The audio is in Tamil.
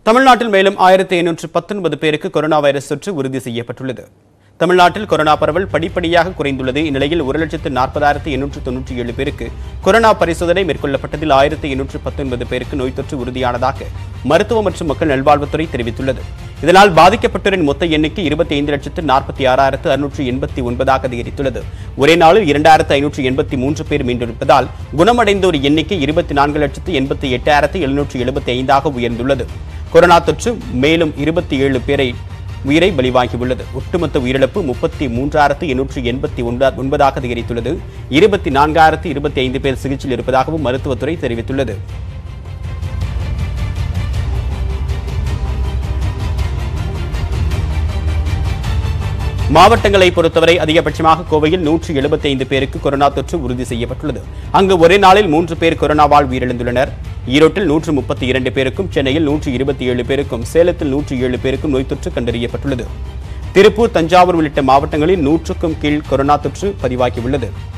தமிழ்நாட்டில் மேலும் ஆயிரத்தி எண்ணூற்று பத்தொன்பது பேருக்கு கொரோனா வைரஸ் தொற்று உறுதி செய்யப்பட்டுள்ளது தமிழ்நாட்டில் கொரோனா பரவல் படிப்படியாக குறைந்துள்ளது இந்நிலையில் ஒரு லட்சத்து நாற்பதாயிரத்து எண்ணூற்று தொன்னூற்றி ஏழு பேருக்கு கொரோனா பரிசோதனை மேற்கொள்ளப்பட்டதில் ஆயிரத்தி எண்ணூற்று பத்தொன்பது பேருக்கு நோய் தொற்று உறுதியானதாக மருத்துவ மற்றும் மக்கள் நல்வாழ்வுத்துறை தெரிவித்துள்ளது இதனால் பாதிக்கப்பட்டோரின் மொத்த எண்ணிக்கை இருபத்தி ஐந்து லட்சத்து நாற்பத்தி ஆறாயிரத்து அறுநூற்று எண்பத்தி ஒன்பதாக அதிகரித்துள்ளது ஒரே நாளில் இரண்டாயிரத்து ஐநூற்று எண்பத்தி மூன்று பேர் மீண்டிருப்பதால் குணமடைந்தோர் எண்ணிக்கை இருபத்தி நான்கு லட்சத்து எண்பத்தி எட்டாயிரத்து எழுநூற்று எழுபத்தி ஐந்தாக உயர்ந்துள்ளது கொரோனா தொற்று மேலும் இருபத்தி ஏழு பேரை உயிரை பலிவாகியுள்ளது ஒட்டுமொத்த உயிரிழப்பு முப்பத்தி மூன்றாயிரத்து எண்ணூற்று எண்பத்தி ஒன்பா ஒன்பதாக அதிகரித்துள்ளது இருபத்தி நான்காயிரத்து இருபத்தி ஐந்து பேர் சிகிச்சையில் இருப்பதாகவும் மருத்துவத்துறை தெரிவித்துள்ளது மாவட்டங்களை பொறுத்தவரை அதிகபட்சமாக கோவையில் நூற்று எழுபத்தி ஐந்து பேருக்கு கொரோனா தொற்று உறுதி செய்யப்பட்டுள்ளது அங்கு ஒரே நாளில் மூன்று பேர் கொரோனாவால் உயிரிழந்துள்ளனர் ஈரோட்டில் நூற்று முப்பத்தி இரண்டு பேருக்கும் சென்னையில் நூற்று இருபத்தி ஏழு பேருக்கும் சேலத்தில் நூற்று ஏழு பேருக்கும் நோய் தொற்று கண்டறியப்பட்டுள்ளது திருப்பூர் தஞ்சாவூர் உள்ளிட்ட மாவட்டங்களில் நூற்றுக்கும் கீழ் கொரோனா தொற்று பதிவாகியுள்ளது